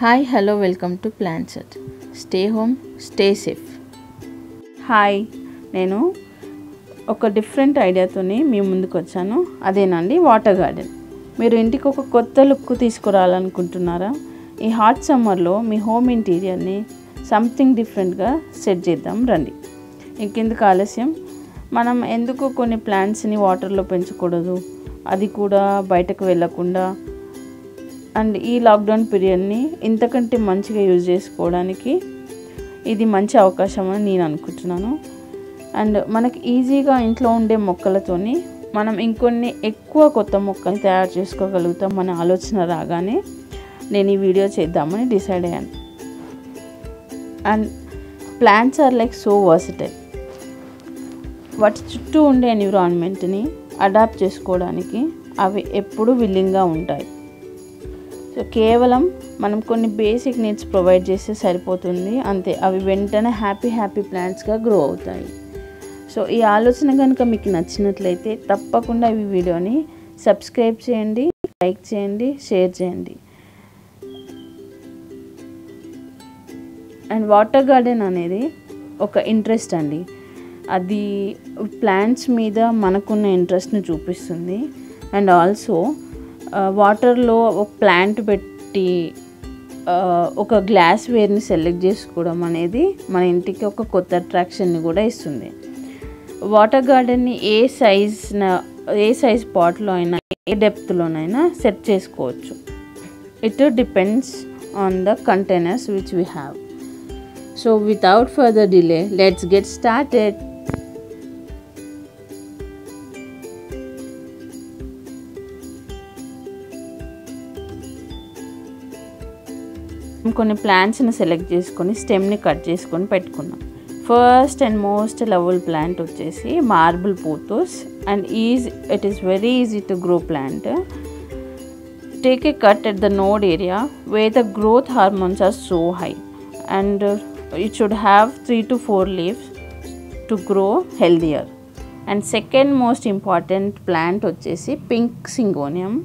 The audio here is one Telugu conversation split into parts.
hi hello welcome to plan set stay home stay safe hi నేను ఒక డిఫరెంట్ ఐడియాతోని మీ ముందుకు వచ్చాను అదేనండి వాటర్ గార్డెన్ మీరు ఇంటికి ఒక కొత్త లుక్ తీసుకురావాలనుకుంటున్నారా ఈ హాట్ సమ్మర్లో మీ హోమ్ ఇంటీరియర్ని సంథింగ్ డిఫరెంట్గా సెట్ చేద్దాం రండి ఇంకెందుకు ఆలస్యం మనం ఎందుకు కొన్ని ప్లాంట్స్ని వాటర్లో పెంచకూడదు అది కూడా బయటకు వెళ్ళకుండా అండ్ ఈ లాక్డౌన్ పీరియడ్ని ఇంతకంటే మంచిగా యూజ్ చేసుకోవడానికి ఇది మంచి అవకాశం అని నేను అనుకుంటున్నాను అండ్ మనకి ఈజీగా ఇంట్లో ఉండే మొక్కలతోని మనం ఇంకొన్ని ఎక్కువ కొత్త మొక్కలు తయారు చేసుకోగలుగుతాం మన ఆలోచన రాగానే నేను ఈ వీడియో చేద్దామని డిసైడ్ అయ్యాను and plants are like so versatile వాటి చుట్టూ ఉండే ఎన్విరాన్మెంట్ని అడాప్ట్ చేసుకోవడానికి అవి ఎప్పుడూ విల్లింగ్గా ఉంటాయి సో కేవలం మనం కొన్ని బేసిక్ నీడ్స్ ప్రొవైడ్ చేస్తే సరిపోతుంది అంతే అవి వెంటనే హ్యాపీ హ్యాపీ ప్లాంట్స్గా గ్రో అవుతాయి సో ఈ ఆలోచన కనుక మీకు నచ్చినట్లయితే తప్పకుండా ఈ వీడియోని సబ్స్క్రైబ్ చేయండి లైక్ చేయండి షేర్ చేయండి అండ్ వాటర్ గార్డెన్ అనేది ఒక ఇంట్రెస్ట్ అండి అది ప్లాంట్స్ మీద మనకున్న ఇంట్రెస్ట్ని చూపిస్తుంది అండ్ ఆల్సో వాటర్లో ఒక ప్లాంట్ పెట్టి ఒక గ్లాస్ వేర్ని సెలెక్ట్ చేసుకోవడం అనేది మన ఇంటికి ఒక కొత్త అట్రాక్షన్ని కూడా ఇస్తుంది వాటర్ గార్డెన్ని ఏ సైజ్ ఏ సైజ్ పాట్లో అయినా ఏ డెప్త్లోనైనా సెట్ చేసుకోవచ్చు it depends on the containers which we have so without further delay let's get started కొన్ని ప్లాంట్స్ని సెలెక్ట్ చేసుకొని స్టెమ్ని కట్ చేసుకొని పెట్టుకున్నాం first and most level plant వచ్చేసి marble pothos and is it is very easy to grow plant take a cut at the node area way the growth hormones are so high and it should have three to four leaves to grow healthier and second most important plant వచ్చేసి పింక్ సింగోనియం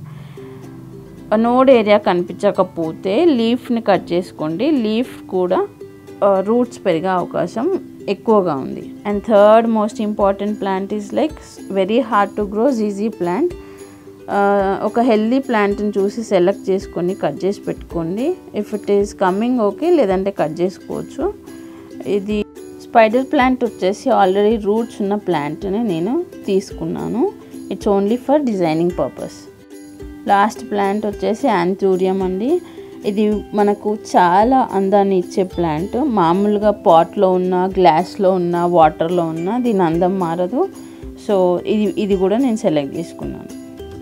నోడ్ ఏరియా కనిపించకపోతే లీఫ్ని కట్ చేసుకోండి లీఫ్ కూడా రూట్స్ పెరిగే అవకాశం ఎక్కువగా ఉంది and third most important plant is like very hard to grow easy plant ఒక హెల్దీ ప్లాంట్ని చూసి సెలెక్ట్ చేసుకొని కట్ చేసి పెట్టుకోండి if it is coming okay లేదంటే కట్ చేసుకోవచ్చు ఇది స్పైడర్ ప్లాంట్ వచ్చేసి ఆల్రెడీ రూట్స్ ఉన్న ప్లాంట్ని నేను తీసుకున్నాను it's only for designing purpose last plant వచ్చేసి యాంథూరియం అండి ఇది మనకు చాలా అందాన్ని ఇచ్చే ప్లాంట్ మామూలుగా పాట్లో ఉన్న గ్లాస్లో ఉన్న వాటర్లో ఉన్న దీని అందం మారదు సో ఇది ఇది కూడా నేను సెలెక్ట్ చేసుకున్నాను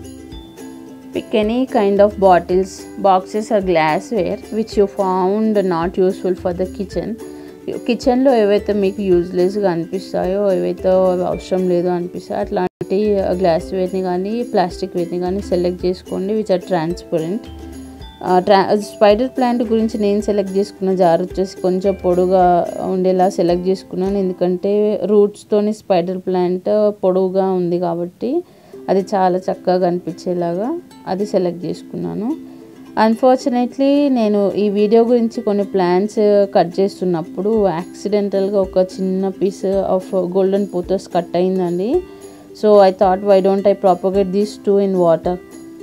pick any kind of bottles boxes or glass ware which you found not useful for the kitchen కిచెన్లో ఏవైతే మీకు యూజ్లెస్గా అనిపిస్తాయో ఏవైతే అవసరం లేదో అనిపిస్తాయో అట్లాంటి గ్లాస్ వేర్ని కానీ ప్లాస్టిక్ వేర్ని కానీ సెలెక్ట్ చేసుకోండి విచ్ ఆర్ ట్రాన్స్పరెంట్ ట్రా స్పైడర్ ప్లాంట్ గురించి నేను సెలెక్ట్ చేసుకున్న జార్ వచ్చేసి కొంచెం పొడుగా ఉండేలా సెలెక్ట్ చేసుకున్నాను ఎందుకంటే రూట్స్తోని స్పైడర్ ప్లాంట్ పొడవుగా ఉంది కాబట్టి అది చాలా చక్కగా కనిపించేలాగా అది సెలెక్ట్ చేసుకున్నాను అన్ఫార్చునేట్లీ నేను ఈ వీడియో గురించి కొన్ని ప్లాంట్స్ కట్ చేస్తున్నప్పుడు యాక్సిడెంటల్గా ఒక చిన్న piece of golden pothos cut అయిందండి so I thought why don't I propagate these two in water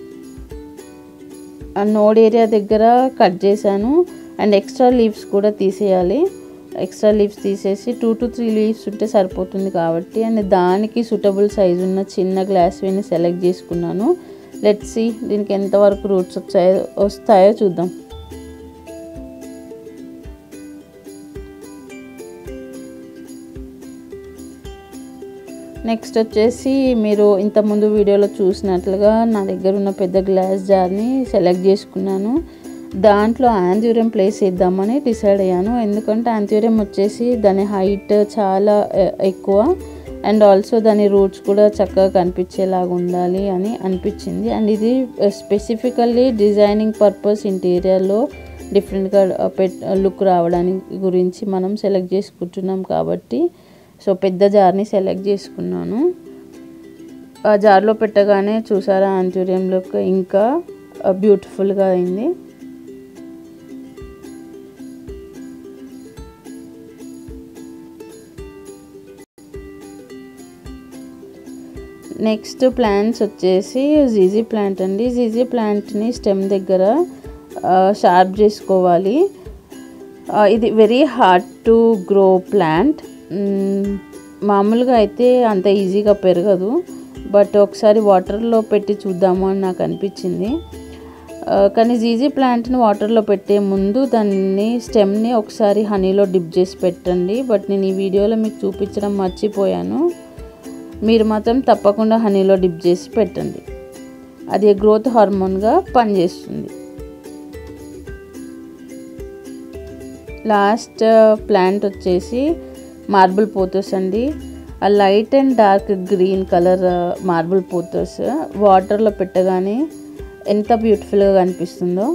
node area దగ్గర కట్ చేశాను అండ్ ఎక్స్ట్రా లీవ్స్ కూడా తీసేయాలి ఎక్స్ట్రా లీవ్స్ తీసేసి టూ టు త్రీ లీవ్స్ ఉంటే సరిపోతుంది కాబట్టి అండ్ దానికి సూటబుల్ సైజు ఉన్న చిన్న గ్లాస్ వేని సెలెక్ట్ చేసుకున్నాను లెట్స్ సి దీనికి ఎంతవరకు రూట్స్ వచ్చాయో వస్తాయో చూద్దాం నెక్స్ట్ వచ్చేసి మీరు ఇంతకుముందు వీడియోలో చూసినట్లుగా నా దగ్గర ఉన్న పెద్ద గ్లాస్ జార్ని సెలెక్ట్ చేసుకున్నాను దాంట్లో యాంథ్యూరియం ప్లేస్ చేద్దామని డిసైడ్ అయ్యాను ఎందుకంటే యాంథ్యూరియం వచ్చేసి దాని హైట్ చాలా ఎక్కువ అండ్ ఆల్సో దాని రూట్స్ కూడా చక్కగా కనిపించేలాగా ఉండాలి అని అనిపించింది అండ్ ఇది స్పెసిఫికల్లీ డిజైనింగ్ పర్పస్ ఇంటీరియర్లో డిఫరెంట్గా పెట్ లుక్ రావడానికి గురించి మనం సెలెక్ట్ చేసుకుంటున్నాం కాబట్టి సో పెద్ద జార్ని సెలెక్ట్ చేసుకున్నాను ఆ జార్లో పెట్టగానే చూసారా ఆంచూరియం లుక్ ఇంకా బ్యూటిఫుల్గా అయింది నెక్స్ట్ ప్లాంట్స్ వచ్చేసి జీజీ ప్లాంట్ అండి జీజీ ప్లాంట్ని స్టెమ్ దగ్గర షార్ప్ చేసుకోవాలి ఆ, ఇది very hard to grow plant మామూలుగా అయితే అంత ఈజీగా పెరగదు బట్ ఒకసారి వాటర్లో పెట్టి చూద్దాము అని నాకు అనిపించింది ఆ, కానీ జీజీ ప్లాంట్ని వాటర్లో పెట్టే ముందు దాన్ని స్టెమ్ని ఒకసారి హనీలో డిప్ చేసి పెట్టండి బట్ నేను ఈ వీడియోలో మీకు చూపించడం మర్చిపోయాను మీరు మాత్రం తప్పకుండా హనీలో డిప్ చేసి పెట్టండి అది గ్రోత్ హార్మోన్గా పనిచేస్తుంది లాస్ట్ ప్లాంట్ వచ్చేసి మార్బుల్ పోతోస్ అండి ఆ light and dark green colour marble pothos వాటర్లో పెట్టగానే ఎంత బ్యూటిఫుల్గా కనిపిస్తుందో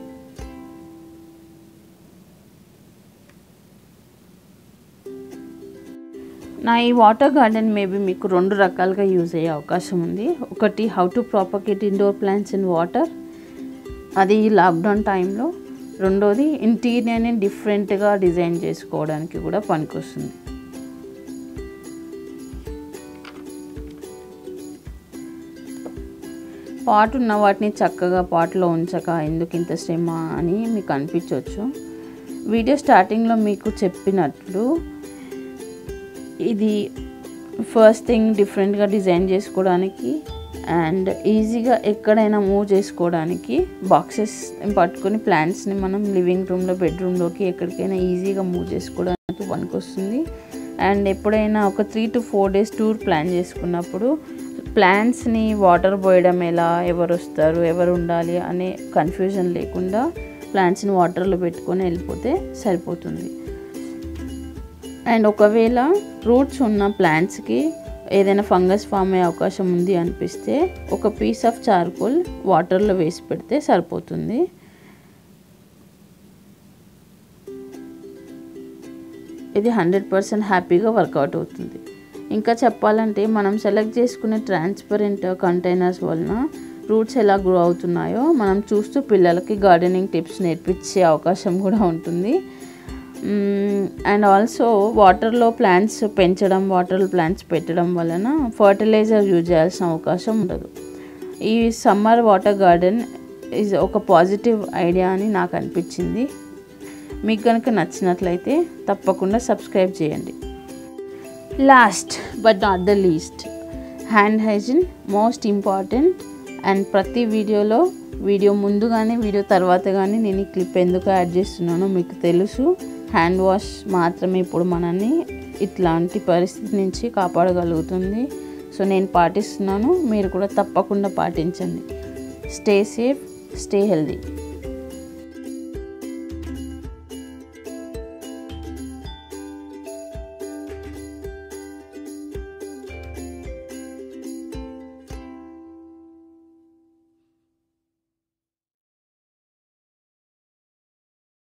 నా ఈ వాటర్ గార్డెన్ మేబీ మీకు రెండు రకాలుగా యూజ్ అయ్యే అవకాశం ఉంది ఒకటి how to propagate indoor plants in water అది ఈ లాక్డౌన్ టైంలో రెండోది ఇంటీరియర్ని డిఫరెంట్గా డిజైన్ చేసుకోవడానికి కూడా పనికొస్తుంది పాట్ ఉన్న వాటిని చక్కగా పాట్లో ఉంచక ఎందుకు ఇంత శ్రమ అని మీకు అనిపించవచ్చు వీడియో స్టార్టింగ్లో మీకు చెప్పినట్లు ఇది ఫస్ట్ థింగ్ డిఫరెంట్గా డిజైన్ చేసుకోవడానికి అండ్ ఈజీగా ఎక్కడైనా మూవ్ చేసుకోవడానికి బాక్సెస్ పట్టుకొని ప్లాంట్స్ని మనం లివింగ్ రూమ్లో బెడ్రూమ్లోకి ఎక్కడికైనా ఈజీగా మూవ్ చేసుకోవడానికి పనికొస్తుంది అండ్ ఎప్పుడైనా ఒక three to four days tour plan చేసుకున్నప్పుడు ప్లాంట్స్ని వాటర్ పోయడం ఎలా ఎవరు వస్తారు ఎవరు ఉండాలి అనే కన్ఫ్యూజన్ లేకుండా ప్లాంట్స్ని వాటర్లో పెట్టుకొని వెళ్ళిపోతే సరిపోతుంది అండ్ ఒకవేళ రూట్స్ ఉన్న ప్లాంట్స్కి ఏదైనా ఫంగస్ ఫామ్ అయ్యే అవకాశం ఉంది అనిపిస్తే ఒక పీస్ ఆఫ్ చార్కోల్ వాటర్లో వేసి పెడితే సరిపోతుంది ఇది హండ్రెడ్ పర్సెంట్ హ్యాపీగా వర్కౌట్ అవుతుంది ఇంకా చెప్పాలంటే మనం సెలెక్ట్ చేసుకునే ట్రాన్స్పరెంట్ కంటైనర్స్ వలన రూట్స్ ఎలా గ్రో అవుతున్నాయో మనం చూస్తూ పిల్లలకి గార్డెనింగ్ టిప్స్ నేర్పించే అవకాశం కూడా ఉంటుంది అండ్ ఆల్సో వాటర్లో ప్లాంట్స్ పెంచడం వాటర్లో ప్లాంట్స్ పెట్టడం వలన ఫర్టిలైజర్ యూజ్ చేయాల్సిన అవకాశం ఉండదు ఈ సమ్మర్ వాటర్ గార్డెన్ ఈజ్ ఒక పాజిటివ్ ఐడియా అని నాకు అనిపించింది మీకు కనుక నచ్చినట్లయితే తప్పకుండా సబ్స్క్రైబ్ చేయండి last but not the least hand hygiene most important and ప్రతి వీడియోలో వీడియో ముందు కానీ వీడియో తర్వాత కానీ నేను ఈ క్లిప్ ఎందుకు యాడ్ చేస్తున్నానో మీకు తెలుసు హ్యాండ్ వాష్ మాత్రమే ఇప్పుడు మనల్ని ఇట్లాంటి పరిస్థితి నుంచి కాపాడగలుగుతుంది సో నేను పాటిస్తున్నాను మీరు కూడా తప్పకుండా పాటించండి స్టే సేఫ్ స్టే హెల్దీ